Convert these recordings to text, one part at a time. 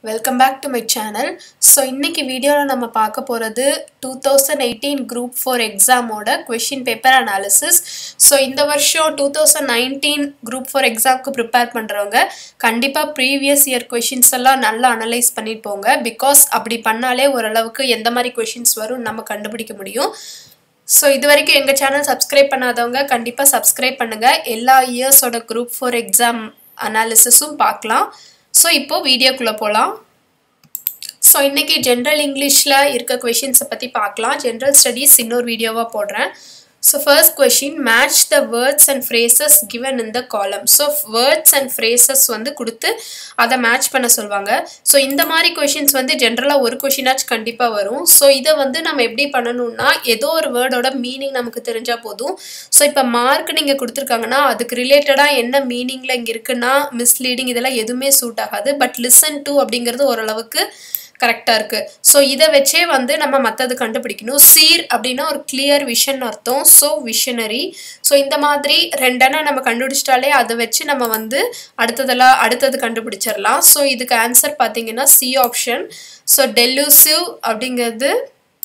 welcome back to my channel so இன்னைக்கு வீடியோவில் நம்ம பார்க்க போகிறது two thousand eighteen group four எக்ஸாமோட கொஷின் பேப்பர் அனாலிசிஸ் ஸோ இந்த வருஷம் two thousand nineteen group four எக்ஸாம்க்கு ப்ரிப்பேர் பண்ணுறவங்க கண்டிப்பாக ப்ரீவியஸ் இயர் கொஷின்ஸ் எல்லாம் நல்லா அனலைஸ் பண்ணிட்டு போங்க பிகாஸ் அப்படி பண்ணாலே ஓரளவுக்கு எந்த மாதிரி கொஷின்ஸ் வரும் நம்ம கண்டுபிடிக்க முடியும் ஸோ இது வரைக்கும் எங்கள் சேனல் சப்ஸ்கிரைப் பண்ணாதவங்க கண்டிப்பாக சப்ஸ்கிரைப் பண்ணுங்கள் எல்லா இயர்ஸோட குரூப் ஃபோர் எக்ஸாம் அனாலிசிஸும் பார்க்கலாம் ஸோ இப்போது வீடியோக்குள்ளே போகலாம் ஸோ இன்றைக்கி ஜென்ரல் இங்கிலீஷில் இருக்க கொஷின்ஸை பற்றி பார்க்கலாம் ஜென்ரல் ஸ்டடீஸ் இன்னொரு வீடியோவாக போடுறேன் so first question match the words and phrases given in the column so words and phrases வந்து கொடுத்து அதை மேட்ச் பண்ண சொல்லுவாங்க ஸோ இந்த மாதிரி கொஷின்ஸ் வந்து ஜென்ரலாக ஒரு கொஷினாச்சும் கண்டிப்பாக வரும் ஸோ இதை வந்து நம்ம எப்படி பண்ணணும்னா ஏதோ ஒரு வேர்டோட மீனிங் நமக்கு தெரிஞ்சால் போதும் ஸோ இப்போ மார்க் நீங்கள் கொடுத்துருக்காங்கன்னா அதுக்கு ரிலேட்டடாக என்ன மீனிங்கில் இங்கே இருக்குன்னா மிஸ்லீடிங் இதெல்லாம் எதுவுமே சூட் ஆகாது பட் லிசன் டு அப்படிங்கிறது ஓரளவுக்கு கரெக்டாக இருக்குது ஸோ இதை வச்சே வந்து நம்ம மற்றது கண்டுபிடிக்கணும் சீர் அப்படின்னா ஒரு கிளியர் விஷன் அர்த்தம் ஸோ விஷனரி ஸோ இந்த மாதிரி ரெண்டெண்ணா நம்ம கண்டுபிடிச்சிட்டாலே அதை வச்சு நம்ம வந்து அடுத்ததெல்லாம் அடுத்தது கண்டுபிடிச்சிடலாம் ஸோ இதுக்கு ஆன்சர் பார்த்தீங்கன்னா சி ஆப்ஷன் ஸோ டெல்லூசிவ் அப்படிங்கிறது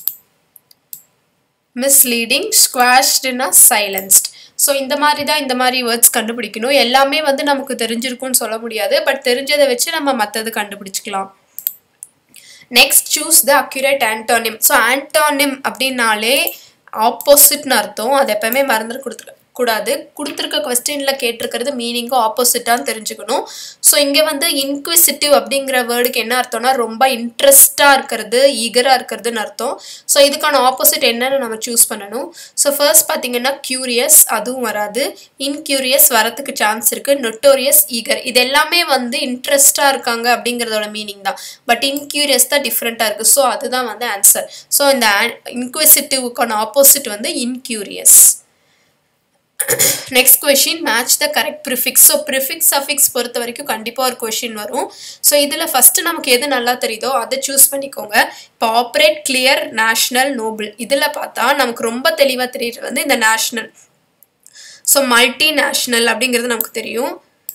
மிஸ்லீடிங் ஸ்குவாஷ்டுனா சைலன்ஸ்ட் ஸோ இந்த மாதிரி தான் இந்த மாதிரி வேர்ட்ஸ் கண்டுபிடிக்கணும் எல்லாமே வந்து நமக்கு தெரிஞ்சிருக்கும்னு சொல்ல முடியாது பட் தெரிஞ்சதை வச்சு நம்ம மற்றது கண்டுபிடிச்சிக்கலாம் next choose the accurate antonym so antonym அப்படின்னாலே ஆப்போசிட்னு அர்த்தம் அது எப்பவுமே மறந்துட்டு கொடுத்துருக்க கூடாது கொடுத்துருக்க கொஸ்டினில் கேட்டிருக்கிறது மீனிங்கும் ஆப்போசிட்டான்னு தெரிஞ்சுக்கணும் ஸோ இங்கே வந்து இன்க்விசிட்டிவ் அப்படிங்கிற வேர்டுக்கு என்ன அர்த்தம்னா ரொம்ப இன்ட்ரெஸ்டாக இருக்கிறது ஈகராக இருக்கிறதுன்னு அர்த்தம் ஸோ இதுக்கான ஆப்போசிட் என்னன்னு நம்ம சூஸ் பண்ணணும் ஸோ ஃபர்ஸ்ட் பார்த்தீங்கன்னா க்யூரியஸ் அதுவும் வராது இன்க்யூரியஸ் வரத்துக்கு சான்ஸ் இருக்குது நொட்டோரியஸ் ஈகர் இது எல்லாமே வந்து இன்ட்ரெஸ்டாக இருக்காங்க அப்படிங்கிறதோட மீனிங் தான் பட் இன்க்யூரியஸ் தான் டிஃப்ரெண்ட்டாக இருக்குது ஸோ அதுதான் வந்து ஆன்சர் ஸோ இந்த இன்க்விசிட்டிவ்க்கான ஆப்போசிட் வந்து incurious next question match the correct prefix so prefix affix பொறுத்த வரைக்கும் கண்டிப்பாக ஒரு கொஷின் வரும் ஸோ இதில் ஃபஸ்ட்டு நமக்கு எது நல்லா தெரியுதோ அதை சூஸ் பண்ணிக்கோங்க இப்போ ஆப்ரேட் கிளியர் நேஷ்னல் நோபல் இதில் பார்த்தா நமக்கு ரொம்ப தெளிவாக தெரியுது வந்து இந்த நேஷ்னல் ஸோ மல்டி நேஷ்னல் அப்படிங்கிறது நமக்கு தெரியும்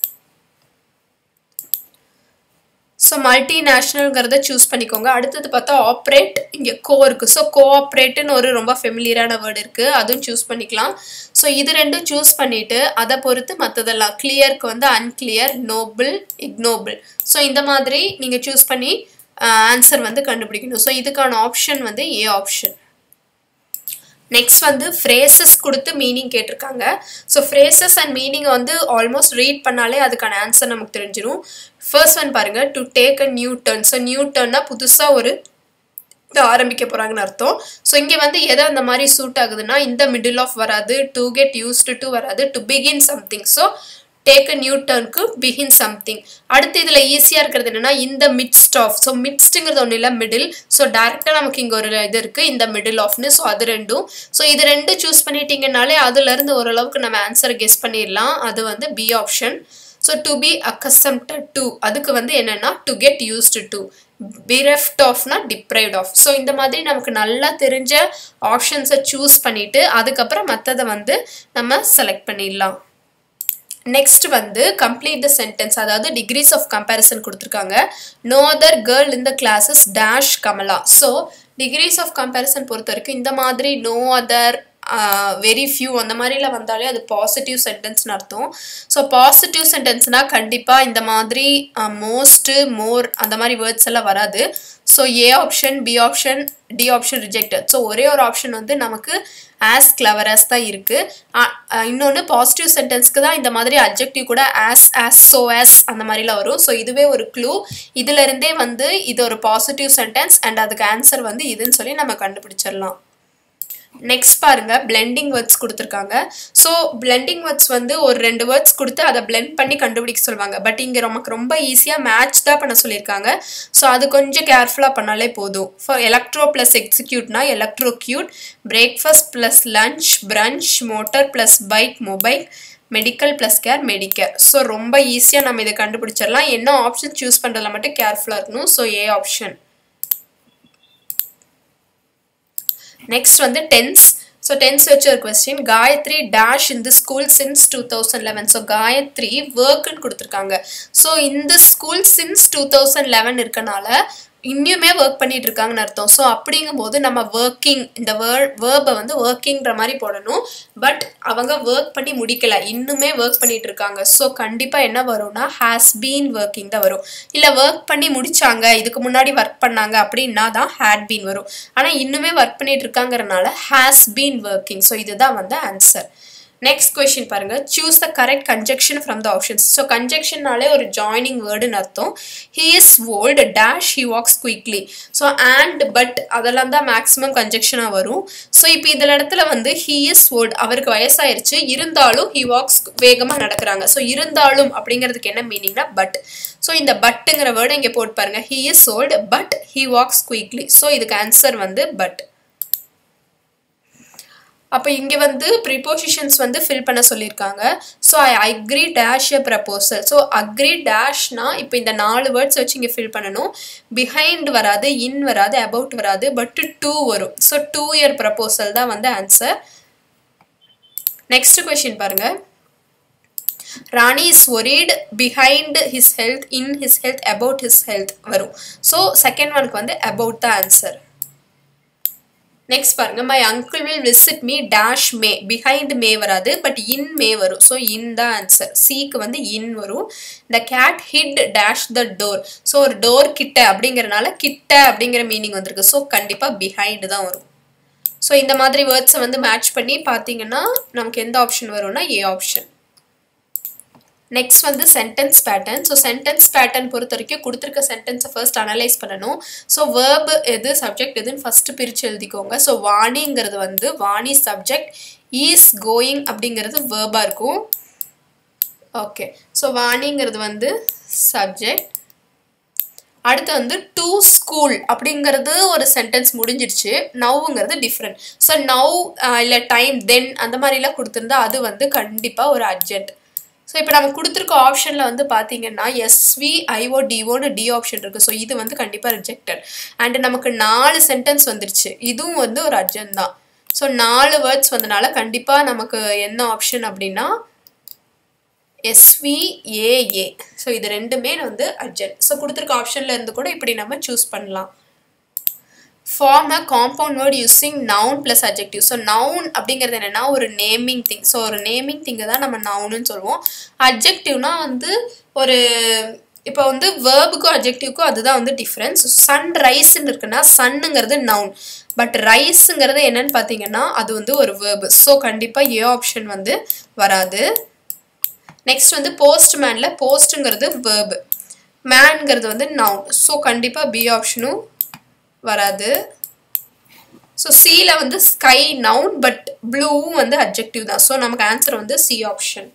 ஸோ மல்டி நேஷ்னல்ங்கிறத சூஸ் பண்ணிக்கோங்க அடுத்தது பார்த்தா ஆப்ரேட் இங்கே கோ இருக்குது ஸோ கோஆப்ரேட்டுன்னு ஒரு ரொம்ப ஃபெமிலியரான வேர்டு இருக்குது அதுவும் சூஸ் பண்ணிக்கலாம் ஸோ இது ரெண்டும் சூஸ் பண்ணிவிட்டு அதை பொறுத்து மற்றதெல்லாம் கிளியருக்கு வந்து அன்கிளியர் நோபிள் இக்னோபிள் ஸோ இந்த மாதிரி நீங்கள் சூஸ் பண்ணி ஆன்சர் வந்து கண்டுபிடிக்கணும் ஸோ இதுக்கான ஆப்ஷன் வந்து ஏ ஆப்ஷன் நெக்ஸ்ட் வந்து ஃப்ரேசஸ் கொடுத்து மீனிங் கேட்டிருக்காங்க ஸோ ஃப்ரேசஸ் அண்ட் மீனிங் வந்து ஆல்மோஸ்ட் ரீட் பண்ணாலே அதுக்கான ஆன்சர் நமக்கு தெரிஞ்சிடும் ஃபர்ஸ்ட் ஒன் பாருங்கள் to take a new turn so new டர்ன்னா புதுசாக ஒரு இது ஆரம்பிக்க போகிறாங்கன்னு அர்த்தம் ஸோ இங்கே வந்து எதை அந்த மாதிரி சூட் ஆகுதுன்னா இந்த மிடில் ஆஃப் வராது டு கெட் யூஸ்டு டு வராது to begin something so take a new டர்னுக்கு பிகின் சம்திங் அடுத்து இதில் ஈஸியாக இருக்கிறது என்னென்னா இந்த மிட்ஸ்ட் ஆஃப் ஸோ மிட்ஸ்ட்டுங்கிறது ஒன்றும் இல்லை மிடில் ஸோ டேரெக்டாக நமக்கு இங்கே ஒரு இது இருக்குது இந்த மிடில் ஆஃப்னு ஸோ அது ரெண்டும் ஸோ இது ரெண்டும் சூஸ் பண்ணிட்டீங்கனாலே அதுலேருந்து ஓரளவுக்கு நம்ம ஆன்சரை கெஸ் பண்ணிடலாம் அது வந்து B option so to be accustomed to அதுக்கு வந்து என்னென்னா to get used to bereft ஆஃப்னா டிப்ரைவ்ட் ஆஃப் ஸோ இந்த மாதிரி நமக்கு நல்லா தெரிஞ்ச ஆப்ஷன்ஸை சூஸ் பண்ணிவிட்டு அதுக்கப்புறம் மற்றதை வந்து நம்ம செலக்ட் பண்ணிடலாம் நெக்ஸ்ட் வந்து கம்ப்ளீட் த சென்டென்ஸ் அதாவது டிகிரிஸ் ஆஃப் கம்பேரிசன் கொடுத்துருக்காங்க no other girl in the class is dash Kamala so degrees of comparison பொறுத்த வரைக்கும் இந்த மாதிரி நோ அதர் வெரி ஃபியூ அந்த மாதிரிலாம் வந்தாலே அது பாசிட்டிவ் சென்டென்ஸ்னு அர்த்தம் ஸோ பாசிட்டிவ் சென்டென்ஸ்னால் கண்டிப்பாக இந்த மாதிரி மோஸ்ட்டு மோர் அந்த மாதிரி வேர்ட்ஸ் எல்லாம் வராது so A option B option D option rejected so ஒரே ஒரு ஆப்ஷன் வந்து நமக்கு ஆஸ் கிளவரஸ் தான் இருக்குது இன்னொன்று பாசிட்டிவ் சென்டென்ஸ்க்கு தான் இந்த மாதிரி அப்ஜெக்டிவ் கூட ஆஸ் ஆஸ் ஸோ ஆஸ் அந்த மாதிரிலாம் வரும் ஸோ இதுவே ஒரு க்ளூ இதுலேருந்தே வந்து இது ஒரு பாசிட்டிவ் சென்டென்ஸ் அண்ட் அதுக்கு ஆன்சர் வந்து இதுன்னு சொல்லி நம்ம கண்டுபிடிச்சிடலாம் நெக்ஸ்ட் பாருங்க பிளெண்டிங் வேர்ட்ஸ் கொடுத்துருக்காங்க ஸோ பிளெண்டிங் வேர்ட்ஸ் வந்து ஒரு ரெண்டு வேர்ட்ஸ் கொடுத்து அதை பிளெண்ட் பண்ணி கண்டுபிடிக்க சொல்லுவாங்க பட் இங்கே நமக்கு ரொம்ப ஈஸியாக மேட்ச் தான் பண்ண சொல்லியிருக்காங்க ஸோ அது கொஞ்சம் கேர்ஃபுல்லாக பண்ணாலே போதும் ஃபார் எலக்ட்ரோ ப்ளஸ் எக்ஸிக்யூட்னா electrocute breakfast plus lunch brunch motor plus bike mobile medical plus care medicare so ரொம்ப ஈஸியாக நம்ம இதை கண்டுபிடிச்சிடலாம் என்ன ஆப்ஷன் சூஸ் பண்ணுறதுல மட்டும் கேர்ஃபுல்லாக இருக்கணும் ஸோ ஏ ஆப்ஷன் நெக்ஸ்ட் வந்து டென்ஸ் ஸோ டென்த் வச்சு ஒரு கொஸ்டின் காயத்ரி டேஷ் இந்த school since two thousand eleven so Gayatri ஒர்க்குன்னு கொடுத்துருக்காங்க ஸோ இந்த school since two thousand eleven இருக்கனால இன்னுமே ஒர்க் பண்ணிட்டு இருக்காங்கன்னு அர்த்தம் ஸோ அப்படிங்கும்போது நம்ம ஒர்க்கிங் இந்த வேர்ட் வேர்பை வந்து ஒர்க்கிங்கிற மாதிரி போடணும் பட் அவங்க ஒர்க் பண்ணி முடிக்கல இன்னுமே ஒர்க் பண்ணிட்டு இருக்காங்க ஸோ கண்டிப்பாக என்ன வரும்னா ஹேஸ் பீன் ஒர்க்கிங் தான் வரும் இல்லை ஒர்க் பண்ணி முடிச்சாங்க இதுக்கு முன்னாடி ஒர்க் பண்ணாங்க அப்படின்னா தான் ஹேட் பீன் வரும் ஆனால் இன்னுமே ஒர்க் பண்ணிட்டு இருக்காங்கிறனால ஹேஸ் பீன் ஒர்க்கிங் ஸோ இதுதான் வந்து ஆன்சர் நெக்ஸ்ட் கொஷின் பாருங்க choose the correct conjunction from the options so கன்ஜெக்ஷன்னாலே ஒரு ஜாயினிங் வேர்டுன்னு அர்த்தம் he is old dash he walks quickly so and but அதெல்லாம் தான் மேக்ஸிமம் கன்ஜெக்ஷனாக வரும் ஸோ இப்போ இதில் இடத்துல வந்து ஹீ இஸ் ஓல்டு அவருக்கு வயசாயிருச்சு இருந்தாலும் ஹி வாக்ஸ் வேகமாக நடக்கிறாங்க ஸோ இருந்தாலும் அப்படிங்கிறதுக்கு என்ன மீனிங்னா பட் ஸோ இந்த பட்டுங்கிற வேர்டு இங்கே போட்டு பாருங்க he is old but he walks quickly so இதுக்கு ஆன்சர் வந்து பட் அப்போ இங்கே வந்து ப்ரிப்போசிஷன்ஸ் வந்து ஃபில் பண்ண சொல்லியிருக்காங்க so I agree dash a proposal so agree டேஷ்னா இப்போ இந்த நாலு வேர்ட்ஸ் வச்சு இங்கே ஃபில் பண்ணணும் பிஹைண்ட் வராது இன் வராது அபவுட் வராது பட் டூ வரும் ஸோ டூ இயர் ப்ரப்போசல் தான் வந்து ஆன்சர் நெக்ஸ்ட் கொஷின் பாருங்க Rani is worried behind his health in his health about his health வரும் ஸோ செகண்ட் ஒனுக்கு வந்து அபவுட் தான் ஆன்சர் நெக்ஸ்ட் பாருங்க my uncle will visit me dash May behind May வராது but இன் மே வரும் ஸோ இன் தான் answer சிக்கு வந்து இன் வரும் the cat hit dash the door so ஒரு டோர் கிட்ட அப்படிங்கிறனால கிட்ட அப்படிங்கிற மீனிங் வந்திருக்கு ஸோ கண்டிப்பாக பிஹைண்ட் தான் வரும் ஸோ இந்த மாதிரி வேர்ட்ஸை வந்து மேட்ச் பண்ணி பார்த்தீங்கன்னா நமக்கு எந்த ஆப்ஷன் வரும்னா ஏ ஆப்ஷன் நெக்ஸ்ட் வந்து sentence pattern so sentence pattern பொறுத்த வரைக்கும் கொடுத்துருக்க சென்டென்ஸை ஃபர்ஸ்ட் அனலைஸ் பண்ணணும் ஸோ வேர்ப் எது சப்ஜெக்ட் எதுன்னு ஃபஸ்ட்டு பிரித்து எழுதிக்கோங்க ஸோ வாணிங்கிறது வந்து வாணி சப்ஜெக்ட் ஈஸ் கோயிங் அப்படிங்கிறது வேர்பாக இருக்கும் ஓகே ஸோ வாணிங்கிறது வந்து சப்ஜெக்ட் அடுத்து வந்து டு ஸ்கூல் அப்படிங்கிறது ஒரு சென்டென்ஸ் முடிஞ்சிருச்சு நவ்ங்கிறது டிஃப்ரெண்ட் ஸோ நவ் இல்லை டைம் தென் அந்த மாதிரிலாம் கொடுத்துருந்தா அது வந்து கண்டிப்பாக ஒரு அர்ஜென்ட் ஸோ இப்போ நம்ம கொடுத்துருக்க ஆப்ஷனில் வந்து பார்த்தீங்கன்னா எஸ்வி ஐஓ டிஓன்னு டி ஆப்ஷன் இருக்குது ஸோ இது வந்து கண்டிப்பாக ரிஜெக்டட் அண்டு நமக்கு நாலு சென்டென்ஸ் வந்துருச்சு இதுவும் வந்து ஒரு அர்ஜென்ட் தான் ஸோ நாலு வேர்ட்ஸ் வந்தனால கண்டிப்பாக நமக்கு என்ன ஆப்ஷன் அப்படின்னா எஸ்விஏஏ ஸோ இது ரெண்டுமே வந்து அர்ஜென்ட் ஸோ கொடுத்துருக்க ஆப்ஷனில் இருந்து கூட இப்படி நம்ம சூஸ் பண்ணலாம் form a compound word using noun plus adjective so noun அப்படிங்கிறது என்னென்னா ஒரு நேமிங் திங் ஸோ ஒரு நேமிங் திங்கை தான் நம்ம நவுன்னு சொல்லுவோம் அப்ஜெக்டிவ்னா வந்து ஒரு இப்போ வந்து வேர்புக்கும் அப்ஜெக்டிவ்க்கும் அதுதான் வந்து டிஃப்ரென்ஸ் சன் ரைஸ்ன்னு இருக்குன்னா சன்னுங்கிறது நவுன் பட் ரைஸுங்கிறது என்னன்னு பார்த்தீங்கன்னா அது வந்து ஒரு வேர்பு ஸோ கண்டிப்பாக ஏ ஆப்ஷன் வந்து வராது நெக்ஸ்ட் வந்து போஸ்ட்மேனில் போஸ்ட்டுங்கிறது வேர்பு மேன்ங்கிறது வந்து நவுன் ஸோ கண்டிப்பாக பி ஆப்ஷனும் வராது ஸோ சியில் வந்து ஸ்கை நவுன் பட் ப்ளூவும் வந்து அப்ஜெக்டிவ் தான் ஸோ நமக்கு ஆன்சர் வந்து சி ஆப்ஷன்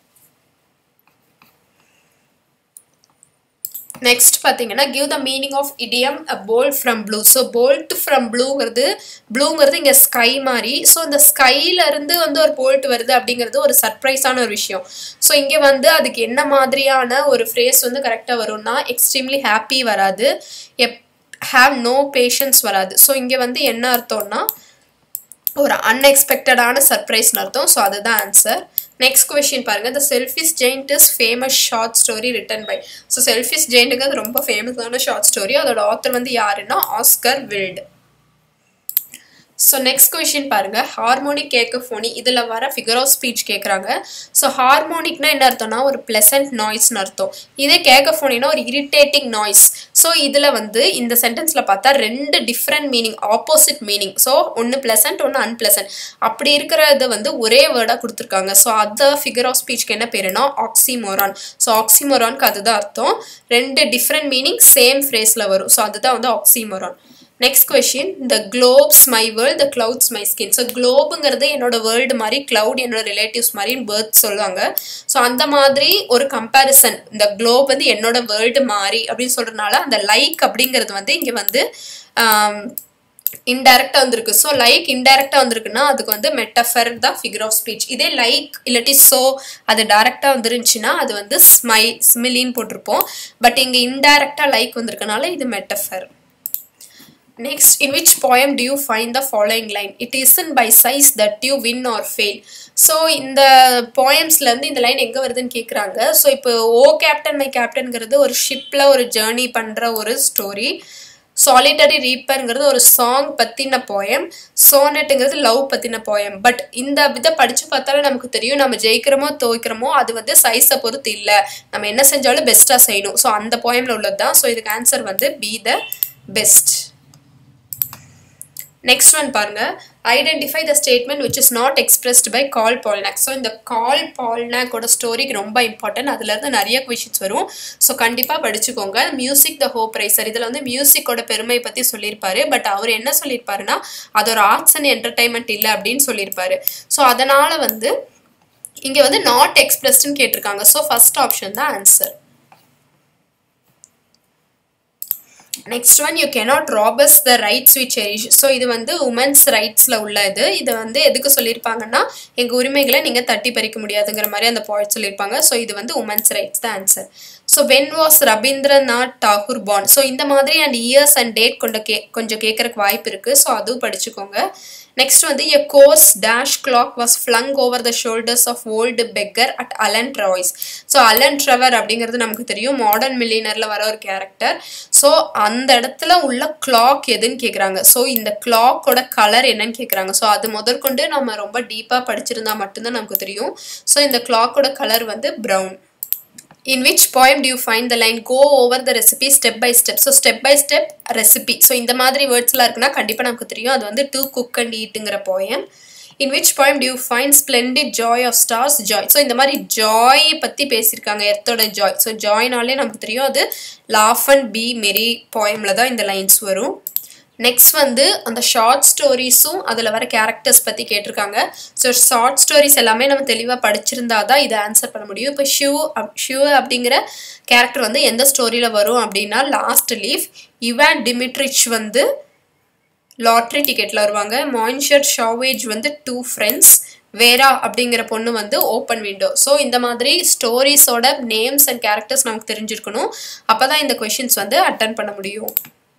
நெக்ஸ்ட் பார்த்தீங்கன்னா give the meaning of idiom a bolt from blue so bolt from ப்ளூங்கிறது ப்ளூங்கிறது இங்கே ஸ்கை மாதிரி ஸோ இந்த ஸ்கைலேருந்து வந்து ஒரு போல்ட் வருது அப்படிங்கிறது ஒரு சர்ப்ரைஸான ஒரு விஷயம் ஸோ இங்கே வந்து அதுக்கு என்ன மாதிரியான ஒரு ஃப்ரேஸ் வந்து கரெக்டாக வரும்னா எக்ஸ்ட்ரீம்லி ஹாப்பி வராது எப் ஹாவ் நோ பேஷன்ஸ் வராது ஸோ இங்கே வந்து என்ன அர்த்தம்னா ஒரு அன்எக்ஸ்பெக்டடான சர்ப்ரைஸ்னு அர்த்தம் ஸோ அதுதான் ஆன்சர் நெக்ஸ்ட் கொஷின் பாருங்க the selfish giant is famous short story written by so selfish ஜெயிண்ட்டுங்கிறது ரொம்ப ஃபேமஸான ஷார்ட் ஸ்டோரி அதோட ஆத்தர் வந்து யாருன்னா Oscar Wilde so next question பாருங்க ஹார்மோனிக் கேக்கஃபோனி இதில் வர ஃபிகர் ஆஃப் ஸ்பீச் கேட்குறாங்க ஸோ ஹார்மோனிக்னா என்ன அர்த்தம்னா ஒரு ப்ளசன்ட் நாய்ஸ்னு அர்த்தம் இதே கேக்கஃபோனினா ஒரு இரிட்டேட்டிங் நாய்ஸ் ஸோ இதில் வந்து இந்த சென்டென்ஸில் பார்த்தா ரெண்டு different meaning opposite meaning so ஒன்று ப்ளசன்ட் ஒன்று அன்பிளசன்ட் அப்படி இருக்கிறத வந்து ஒரே வேர்டாக கொடுத்துருக்காங்க ஸோ அந்த ஃபிகர் ஆஃப் ஸ்பீச்க்கு என்ன பேருனா ஆக்சிமோரான் ஸோ ஆக்சிமோரான்க்கு அதுதான் அர்த்தம் ரெண்டு டிஃப்ரெண்ட் மீனிங் சேம் ஃப்ரேஸில் வரும் ஸோ அதுதான் வந்து oxymoron next question the globes my world the clouds my skin so க்ளோபுங்கிறது என்னோட வேர்ல்டு மாதிரி க்ளவுட் என்னோட ரிலேட்டிவ்ஸ் மாதிரி பேர்த் சொல்லுவாங்க ஸோ அந்த மாதிரி ஒரு கம்பேரிசன் இந்த க்ளோப் வந்து என்னோட வேர்ல்டு மாதிரி அப்படின்னு சொல்கிறதுனால அந்த லைக் அப்படிங்கிறது வந்து இங்கே வந்து இன்டைரக்டாக வந்திருக்கு ஸோ லைக் இன்டைரக்டாக வந்திருக்குன்னா அதுக்கு வந்து மெட்டஃபர் தான் ஃபிகர் ஆஃப் ஸ்பீச் இதே லைக் இல்லாட்டி ஸோ அது டேரெக்டாக வந்துருந்துச்சுன்னா அது வந்து ஸ்மை ஸ்மிலின்னு போட்டிருப்போம் பட் இங்கே இன்டைரக்டாக லைக் வந்திருக்கனால இது metaphor next in which poem do you find the following line it isn't by size that you win or fail so இந்த போயம்ஸ்லேருந்து இந்த லைன் எங்கே வருதுன்னு கேட்குறாங்க ஸோ இப்போ ஓ கேப்டன் மை கேப்டன்ங்கிறது ஒரு ஷிப்பில் ஒரு ஜேர்னி பண்ணுற ஒரு ஸ்டோரி சாலிட்டரி ரீப்பருங்கிறது ஒரு சாங் பற்றின போயம் சோனட்டுங்கிறது லவ் பற்றின போயம் பட் இந்த இதை படித்து பார்த்தாலே நமக்கு தெரியும் நம்ம ஜெயிக்கிறோமோ தோய்க்கிறோமோ அது வந்து சைஸை பொறுத்து இல்லை நம்ம என்ன செஞ்சாலும் பெஸ்ட்டாக செய்யணும் ஸோ அந்த போயமில் உள்ளது தான் ஸோ இதுக்கு ஆன்சர் வந்து B the best next one பாருங்க identify the statement which is not expressed by கால் பால்னாக் ஸோ இந்த கால் பால்னாக்கோட ஸ்டோரிக்கு ரொம்ப இம்பார்ட்டன்ட் அதுலேருந்து நிறைய கொஷின்ஸ் வரும் ஸோ கண்டிப்பாக படிச்சுக்கோங்க மியூசிக் த ஹோப் ரைசர் இதில் வந்து மியூசிக்கோட பெருமை பற்றி சொல்லியிருப்பாரு பட் அவர் என்ன சொல்லியிருப்பாருன்னா அது ஒரு ஆர்ட்ஸ் அண்ட் என்டர்டைன்மெண்ட் இல்லை அப்படின்னு சொல்லியிருப்பாரு ஸோ அதனால் வந்து இங்கே வந்து நாட் எக்ஸ்பிரஸ்ட்னு கேட்டிருக்காங்க ஸோ ஃபர்ஸ்ட் ஆப்ஷன் தான் answer next one you cannot rob us the rights we cherish so இது வந்து உமன்ஸ் ரைட்ஸில் உள்ள இது இதை வந்து எதுக்கு சொல்லியிருப்பாங்கன்னா எங்கள் உரிமைகளை நீங்கள் தட்டி பறிக்க முடியாதுங்கிற மாதிரி அந்த பாயிண்ட் சொல்லியிருப்பாங்க ஸோ இது வந்து உமன்ஸ் ரைட்ஸ் தான் answer so when was Rabindranath Tagore born so இந்த மாதிரி அண்ட் இயர்ஸ் அண்ட் டேட் கொண்ட கே கொஞ்சம் கேட்குறக்கு வாய்ப்பு இருக்குது ஸோ அதுவும் படிச்சுக்கோங்க நெக்ஸ்ட் வந்து a coarse dash cloak was flung over the shoulders of old beggar at Alan Trevor's so Alan Trevor அப்படிங்கிறது நமக்கு தெரியும் மாடர்ன் மில்லியனரில் வர ஒரு கேரக்டர் ஸோ அந்த இடத்துல உள்ள கிளாக் எதுன்னு கேட்குறாங்க ஸோ இந்த கிளாக்கோட கலர் என்னன்னு கேட்குறாங்க ஸோ அது முதற்கொண்டு நம்ம ரொம்ப டீப்பாக படிச்சிருந்தா மட்டும்தான் நமக்கு தெரியும் ஸோ இந்த கிளாக்கோட கலர் வந்து brown in which poem do you find the line go over the recipe step by step so step by step recipe so இந்த மாதிரி வேர்ட்ஸ்லாம் இருக்குன்னா கண்டிப்பாக நமக்கு தெரியும் அது வந்து டு குக் அண்ட் ஈட்டுங்கிற poem in which poem do you find splendid joy of stars joy so இந்த மாதிரி ஜாய் பற்றி பேசியிருக்காங்க எர்த்தோட ஜாய் ஸோ ஜாய்னாலே நமக்கு தெரியும் அது லாஃப் அண்ட் பி மெரி போயமில் தான் இந்த லைன்ஸ் வரும் நெக்ஸ்ட் வந்து அந்த ஷார்ட் ஸ்டோரிஸும் அதில் வர கேரக்டர்ஸ் பற்றி கேட்டிருக்காங்க ஸோ ஷார்ட் ஸ்டோரிஸ் எல்லாமே நம்ம தெளிவாக படிச்சிருந்தா தான் இதை ஆன்சர் பண்ண முடியும் இப்போ ஷியூ அப் ஷியூ அப்படிங்கிற கேரக்டர் வந்து எந்த ஸ்டோரியில் வரும் அப்படின்னா லாஸ்ட் லீஃப் இவான் டிமிட்ரிச் வந்து லாட்ரி டிக்கெட்டில் வருவாங்க மாயின்ஷர் ஷாவேஜ் வந்து டூ ஃப்ரெண்ட்ஸ் வேரா அப்படிங்கிற பொண்ணு வந்து ஓப்பன் விண்டோ ஸோ இந்த மாதிரி ஸ்டோரிஸோட நேம்ஸ் அண்ட் கேரக்டர்ஸ் நமக்கு தெரிஞ்சிருக்கணும் அப்போ தான் இந்த கொஷின்ஸ் வந்து அட்டன் பண்ண முடியும்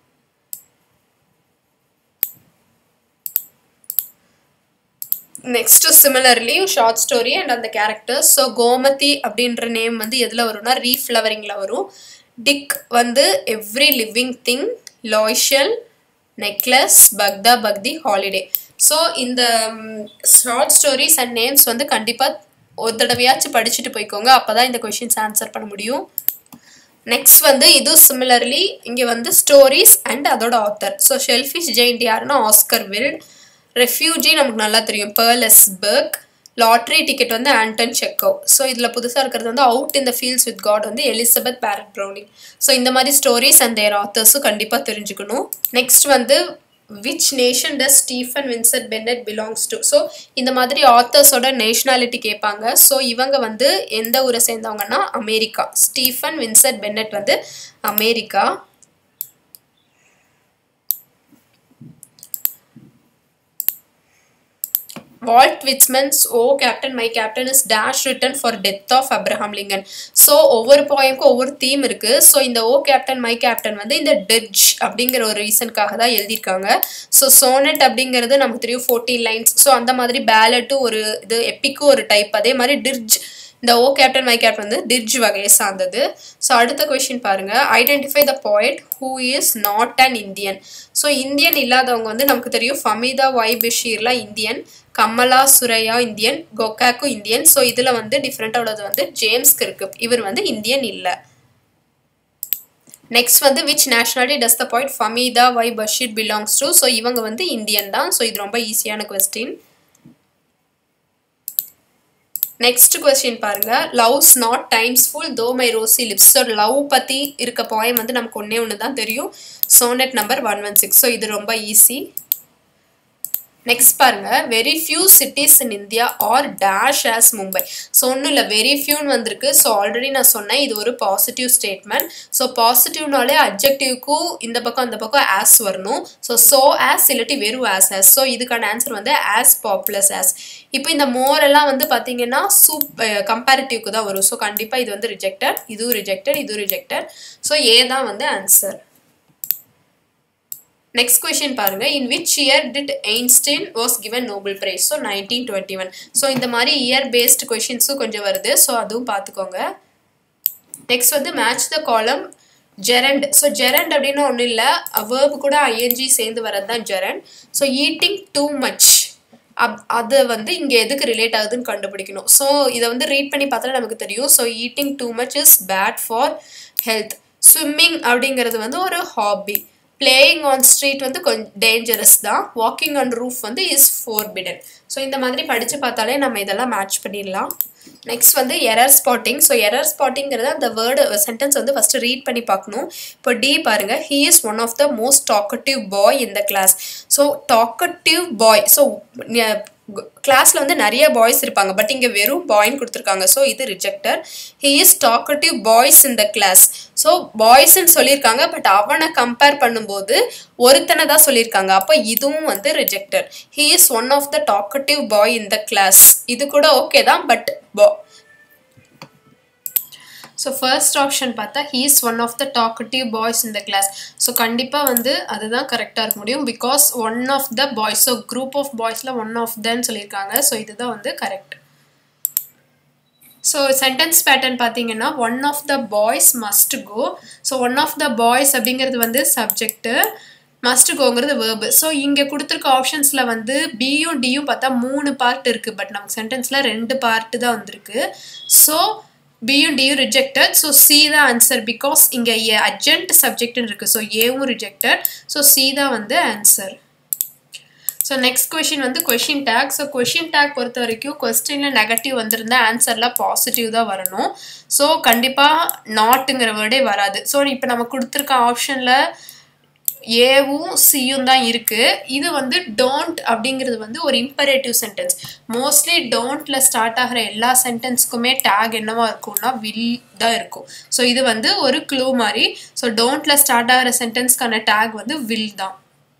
next similarly short story and அந்த கேரக்டர்ஸ் ஸோ கோமதி அப்படின்ற நேம் வந்து எதில் வரும்னா ரீஃப்ளவரிங்கில் வரும் டிக் வந்து every living thing Loisel necklace பக்தா பக்தி ஹாலிடே ஸோ இந்த ஷார்ட் ஸ்டோரிஸ் அண்ட் நேம்ஸ் வந்து கண்டிப்பாக ஒரு தடவையாச்சும் படிச்சுட்டு போய்க்கோங்க அப்போ தான் இந்த கொஷின்ஸ் ஆன்சர் பண்ண முடியும் நெக்ஸ்ட் வந்து இது சிமிலர்லி இங்கே வந்து ஸ்டோரிஸ் அண்ட் அதோட ஆத்தர் ஸோ ஷெல்ஃபிஷ் ஜெயிண்ட் யாருன்னா ஆஸ்கர் வில்ட் ரெஃப்யூஜி நமக்கு நல்லா தெரியும் பேர்லெஸ்பர்க் லாட்ரி டிக்கெட் வந்து ஆண்டன் செக்கோ ஸோ இதில் புதுசாக இருக்கிறது வந்து out in the fields with God வந்து எலிசபெத் பேரட் ப்ரௌனிங் ஸோ இந்த மாதிரி ஸ்டோரிஸ் அண்ட் தேர் ஆத்தர்ஸும் கண்டிப்பாக தெரிஞ்சுக்கணும் நெக்ஸ்ட் வந்து which nation does Stephen Vincent Benet belongs to so இந்த மாதிரி ஆத்தர்ஸோட நேஷனாலிட்டி கேட்பாங்க ஸோ இவங்க வந்து எந்த ஊரை சேர்ந்தவங்கன்னா அமெரிக்கா ஸ்டீஃபன் வின்சென்ட் பென்னட் வந்து America Walt Whitman's O captain my captain is dash written for death of Abraham Lincoln so ஒவ்வொரு போயமுக்கும் ஒவ்வொரு தீம் இருக்குது ஸோ இந்த ஓ கேப்டன் மை கேப்டன் வந்து இந்த டெட்ஜ் அப்படிங்கிற ஒரு ரீசனுக்காக தான் எழுதியிருக்காங்க ஸோ சோனட் அப்படிங்கிறது நமக்கு தெரியும் ஃபோர்டீன் லைன்ஸ் ஸோ அந்த மாதிரி பேலட்டும் ஒரு இது எப்பிக்கும் ஒரு டைப் அதே மாதிரி டிர்ஜ் இந்த ஓ கேப்டன் மை கேப்டன் வந்து டிர்ஜ் வகையை சார்ந்தது ஸோ அடுத்த கொஷின் பாருங்க identify the poet who is not an Indian so Indian இல்லாதவங்க வந்து நமக்கு தெரியும் ஃபமீதா வை பிஷீர்லாம் இந்தியன் கமலா சுரையா இந்தியன் கொக்காக்கு இந்தியன் ஸோ இதில் வந்து டிஃப்ரெண்ட்டாக உள்ளது வந்து ஜேம்ஸ்க்கு இருக்கு இவர் வந்து இந்தியன் இல்லை நெக்ஸ்ட் வந்து which nationality does the poet Fahmida Y Basheer belongs to so இவங்க வந்து இந்தியன் தான் ஸோ இது ரொம்ப ஈஸியான கொஸ்டின் நெக்ஸ்ட் கொஸ்டின் பாருங்க love's not time's fool though my rosy lips so love பற்றி இருக்க பாயம் வந்து நமக்கு ஒன்றே ஒன்று தான் தெரியும் sonnet number one one six so இது ரொம்ப ஈஸி நெக்ஸ்ட் பாருங்க very few cities in India are dash as Mumbai so ஒன்றும் இல்லை வெரி ஃபியூன்னு வந்திருக்கு ஸோ ஆல்ரெடி நான் சொன்னேன் இது ஒரு பாசிட்டிவ் ஸ்டேட்மெண்ட் ஸோ பாசிட்டிவ்னாலே அப்ஜெக்டிவ்க்கும் இந்த பக்கம் அந்த பக்கம் ஆஸ் வரணும் ஸோ ஸோ ஆஸ் இல்லாட்டி வெறும் ஆஸ் ஆஸ் ஸோ இதுக்கான ஆன்சர் வந்து ஆஸ் பாப்புலஸ் ஆஸ் இப்போ இந்த மோர் எல்லாம் வந்து பார்த்தீங்கன்னா சூப் கம்பேரிட்டிவ்க்கு தான் வரும் ஸோ கண்டிப்பாக இது வந்து ரிஜெக்டட் இதுவும் ரிஜெக்டட் இதுவும் ரிஜெக்டட் ஸோ ஏ தான் வந்து ஆன்சர் நெக்ஸ்ட் கொஷின் பாருங்க in which year did Einstein was given Nobel prize so nineteen twenty one so இந்த மாதிரி இயர் பேஸ்டு கொஷின்ஸும் கொஞ்சம் வருது ஸோ அதுவும் பார்த்துக்கோங்க நெக்ஸ்ட் வந்து மேட்ச் த காலம் ஜெரண்ட் ஸோ ஜெரண்ட் அப்படின்னு ஒன்றும் இல்லை வேர்பு கூட ஐஎன்ஜி சேர்ந்து வரது தான் gerund so eating too much up அது வந்து இங்கே எதுக்கு ரிலேட் ஆகுதுன்னு கண்டுபிடிக்கணும் ஸோ இதை வந்து ரீட் பண்ணி பார்த்தா நமக்கு தெரியும் so eating too much is bad for health swimming அப்படிங்கிறது வந்து ஒரு ஹாபி பிளேயிங் ஆன் ஸ்ட்ரீட் வந்து கொஞ்சம் டேஞ்சரஸ் தான் வாக்கிங் ஆன் ரூஃப் வந்து இஸ் ஃபோர்பிடன் ஸோ இந்த மாதிரி படித்து பார்த்தாலே நம்ம இதெல்லாம் மேட்ச் பண்ணிடலாம் நெக்ஸ்ட் வந்து எரர் ஸ்பாட்டிங் ஸோ எரர் ஸ்பாட்டிங்கிறது அந்த வேர்டு சென்டென்ஸ் வந்து ஃபஸ்ட்டு ரீட் பண்ணி பார்க்கணும் இப்போ டி பாருங்க he is one of the most talkative boy in the class so talkative boy so கிளாஸில் வந்து நிறைய பாய்ஸ் இருப்பாங்க பட் இங்கே வெறும் பாய்ன்னு கொடுத்துருக்காங்க ஸோ இது rejected he is talkative boys in the class so பாய்ஸ்ன்னு சொல்லியிருக்காங்க பட் அவனை கம்பேர் பண்ணும்போது ஒருத்தனை தான் சொல்லியிருக்காங்க அப்போ இதுவும் வந்து rejected he is one of the talkative boy in the class இது கூட ஓகே தான் பட் பா ஸோ ஃபர்ஸ்ட் ஆப்ஷன் பார்த்தா he is one of the talkative boys in the class so கண்டிப்பாக வந்து அதுதான் கரெக்டாக இருக்க முடியும் because one of the boys so group of பாய்ஸில் ஒன் ஆஃப் தன்னு சொல்லியிருக்காங்க ஸோ இதுதான் வந்து கரெக்ட் ஸோ சென்டென்ஸ் பேட்டர்ன் பார்த்தீங்கன்னா one of the boys must go so one of the boys அப்படிங்கிறது வந்து சப்ஜெக்ட்டு மஸ்ட் கோங்கிறது வேர்பு ஸோ இங்கே கொடுத்துருக்க ஆப்ஷன்ஸில் வந்து பியும் டியும் பார்த்தா மூணு பார்ட் இருக்குது பட் நமக்கு சென்டென்ஸில் ரெண்டு பார்ட்டு தான் வந்திருக்கு ஸோ பியும் டியும் ரிஜெக்டட் ஸோ சி தான் ஆன்சர் பிகாஸ் இங்கே ஏ அர்ஜென்ட் சப்ஜெக்ட்னு இருக்குது ஸோ ஏவும் ரிஜெக்டட் ஸோ சி தான் வந்து ஆன்சர் ஸோ நெக்ஸ்ட் கொஷின் வந்து question tag so question tag பொறுத்த வரைக்கும் கொஸ்டினில் நெகட்டிவ் வந்திருந்தா ஆன்சரில் பாசிட்டிவ் தான் வரணும் ஸோ கண்டிப்பாக நாட்டுங்கிற வேர்டே வராது ஸோ இப்போ நம்ம கொடுத்துருக்க ஆப்ஷனில் ஏவும் சியும் தான் இருக்கு இது வந்து டோன்ட் அப்படிங்கிறது வந்து ஒரு இம்பரேட்டிவ் சென்டென்ஸ் மோஸ்ட்லி டோன்ட்ல ஸ்டார்ட் ஆகிற எல்லா சென்டென்ஸ்க்குமே டேக் என்னவா இருக்கும்னா வில் தான் இருக்கும் ஸோ இது வந்து ஒரு க்ளூ மாதிரி ஸோ டோன்ட்ல ஸ்டார்ட் ஆகிற சென்டென்ஸ்க்கான டேக் வந்து வில் தான்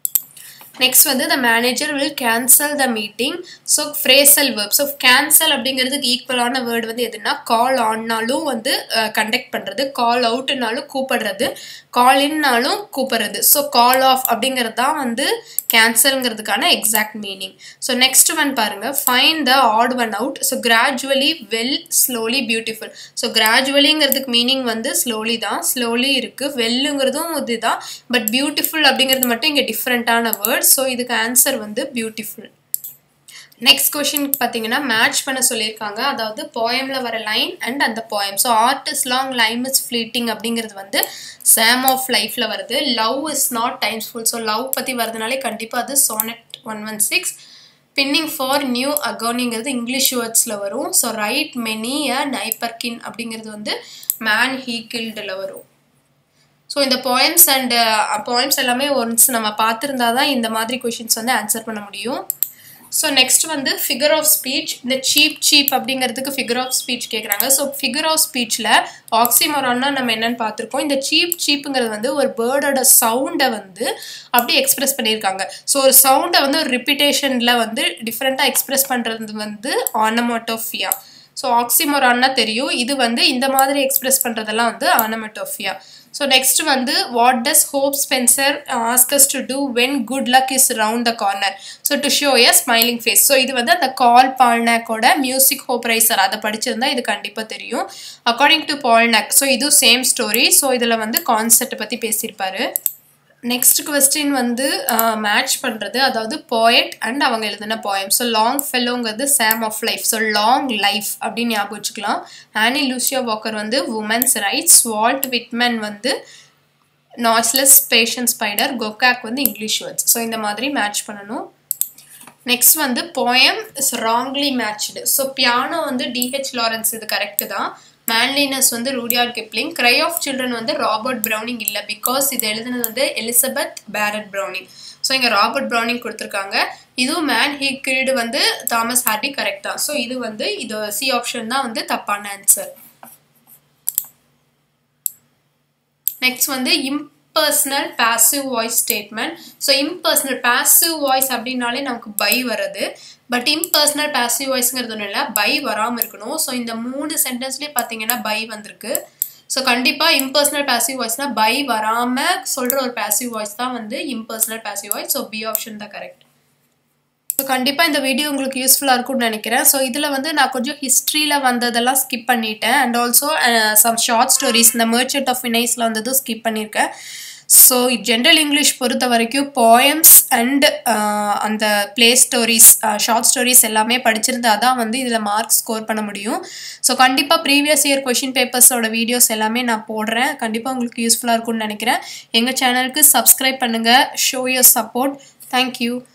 நெக்ஸ்ட் வந்து the manager will cancel the meeting so phrasal verb so cancel அப்படிங்கிறதுக்கு ஈக்குவலான வேர்டு வந்து எதுனா கால் ஆன்னாலும் வந்து கண்டக்ட் பண்ணுறது கால் அவுட்னாலும் கூப்பிடுறது கால் இன்னாலும் கூப்பிடுறது ஸோ கால் ஆஃப் அப்படிங்கிறது தான் வந்து கேன்சல்ங்கிறதுக்கான exact meaning so next one பாருங்க find the odd one out so gradually well slowly beautiful so கிராஜுவலிங்கிறதுக்கு மீனிங் வந்து ஸ்லோலி தான் ஸ்லோலி இருக்குது வெல்லுங்கிறதும் இதுதான் பட் பியூட்டிஃபுல் அப்படிங்கிறது மட்டும் இங்கே டிஃப்ரெண்ட்டான வேர்ட் ஸோ இதுக்கு ஆன்சர் வந்து பியூட்டிஃபுல் நெக்ஸ்ட் கொஷின் பார்த்தீங்கன்னா மேட்ச் பண்ண சொல்லியிருக்காங்க அதாவது போயமில் வர லைன் அண்ட் அந்த poem so art is long time is fleeting அப்படிங்கிறது வந்து சேம் ஆஃப் லைஃப்பில் வருது love is not time's fool so love பற்றி வரதுனாலே கண்டிப்பாக அது sonnet one one six pining for new அகோனிங்கிறது இங்கிலீஷ் வேர்ட்ஸில் வரும் ஸோ ரைட் மெனி அ நைப்பர்கின் அப்படிங்கிறது வந்து மேன் ஹீ கில்டில் வரும் ஸோ இந்த போயம்ஸ் அண்ட் போயம்ஸ் எல்லாமே ஒன்ஸ் நம்ம பார்த்துருந்தா தான் இந்த மாதிரி கொஷின்ஸ் வந்து ஆன்சர் பண்ண முடியும் ஸோ நெக்ஸ்ட் வந்து ஃபிகர் ஆஃப் ஸ்பீச் இந்த சீப் சீப் அப்படிங்கிறதுக்கு ஃபிகர் ஆஃப் ஸ்பீச் கேட்குறாங்க ஸோ ஃபிகர் ஆஃப் ஸ்பீச்சில் ஆக்சிமோரான்னா நம்ம என்னென்னு பார்த்துருக்கோம் இந்த சீப் சீப்புங்கிறது வந்து ஒரு பேர்டோட சவுண்டை வந்து அப்படி எக்ஸ்பிரஸ் பண்ணியிருக்காங்க ஸோ ஒரு சவுண்டை வந்து ஒரு ரிப்பிட்டேஷனில் வந்து டிஃப்ரெண்ட்டாக எக்ஸ்பிரஸ் பண்ணுறது வந்து ஆனமோட்டோஃபியா ஸோ ஆக்சிமோரான்னா தெரியும் இது வந்து இந்த மாதிரி எக்ஸ்பிரஸ் பண்ணுறதெல்லாம் வந்து ஆனமட்டோஃபியா ஸோ நெக்ஸ்ட் வந்து what does hope Spencer asks to do when good luck is round the corner so to show a smiling face so இது வந்து அந்த கால் பால்னாக்கோட மியூசிக் ஹோப் ரைசர் அதை படிச்சிருந்தா இது கண்டிப்பாக தெரியும் அக்கார்டிங் டு பால்னாக் ஸோ இது சேம் ஸ்டோரி ஸோ இதில் வந்து கான்செப்டை பற்றி பேசியிருப்பாரு நெக்ஸ்ட் கொஸ்டின் வந்து மேட்ச் பண்ணுறது அதாவது போயட் அண்ட் அவங்க எழுதின போயம் ஸோ லாங் ஃபெல்லோங்கிறது சாம் of life so long life அப்படின்னு ஞாபகம் வச்சுக்கலாம் ஆனி லூசியா வாக்கர் வந்து உமன்ஸ் ரைட்ஸ் வால்ட் விட்மன் வந்து நாய்ஸ்லெஸ் பேஷன் ஸ்பைடர் கொக்காக் வந்து இங்கிலீஷ் வேர்ட்ஸ் ஸோ இந்த மாதிரி மேட்ச் பண்ணணும் நெக்ஸ்ட் வந்து poem is wrongly matched so piano வந்து டிஹெச் லாரன்ஸ் இது கரெக்டு தான் மேன்லினஸ் வந்து Rudyard Kipling cry of children வந்து ராபர்ட் ப்ரௌனிங் இல்லை பிகாஸ் இது எழுதுனது வந்து எலிசபெத் பேரட் ப்ரௌனிங் ஸோ இங்கே ராபர்ட் ப்ரௌனிங் கொடுத்துருக்காங்க இதுவும் மேன் ஹீ கிரீடு வந்து தாமஸ் ஹார்டி கரெக்ட் தான் ஸோ இது வந்து இது சி ஆப்ஷன் தான் வந்து தப்பான ஆன்சர் நெக்ஸ்ட் வந்து impersonal passive voice statement so impersonal passive voice அப்படின்னாலே நமக்கு பை வருது பட் இம்பர்சனல் பாசிவ் வாய்ஸ்ங்கிறது ஒன்றும் இல்லை பை வராமல் இருக்கணும் ஸோ இந்த மூணு சென்டென்ஸ்லேயே பார்த்தீங்கன்னா பை வந்திருக்கு ஸோ கண்டிப்பாக இம்பர்சனல் பேசிவ் வாய்ஸ்னால் பை வராமல் சொல்கிற ஒரு பேசிவ் வாய்ஸ் தான் வந்து impersonal passive voice so B option தான் கரெக்ட் ஸோ கண்டிப்பாக இந்த வீடியோ உங்களுக்கு யூஸ்ஃபுல்லாக இருக்கும்னு நினைக்கிறேன் ஸோ இதில் வந்து நான் கொஞ்சம் ஹிஸ்ட்ரியில் வந்ததெல்லாம் ஸ்கிப் பண்ணிட்டேன் and also some short stories இந்த மர்ச்சன்ட் ஆஃப் வினைஸில் வந்ததும் ஸ்கிப் பண்ணியிருக்கேன் ஸோ ஜென்ரல் இங்கிலீஷ் பொறுத்த வரைக்கும் போயம்ஸ் அண்ட் அந்த ப்ளே ஸ்டோரிஸ் ஷார்ட் ஸ்டோரிஸ் எல்லாமே படிச்சிருந்தா தான் வந்து இதில் மார்க் ஸ்கோர் பண்ண முடியும் ஸோ கண்டிப்பாக ப்ரீவியஸ் இயர் கொஷின் பேப்பர்ஸோட வீடியோஸ் எல்லாமே நான் போடுறேன் கண்டிப்பாக உங்களுக்கு யூஸ்ஃபுல்லாக இருக்கும்னு நினைக்கிறேன் எங்கள் சேனலுக்கு சப்ஸ்கிரைப் பண்ணுங்கள் ஷோ யோர் சப்போர்ட் தேங்க்யூ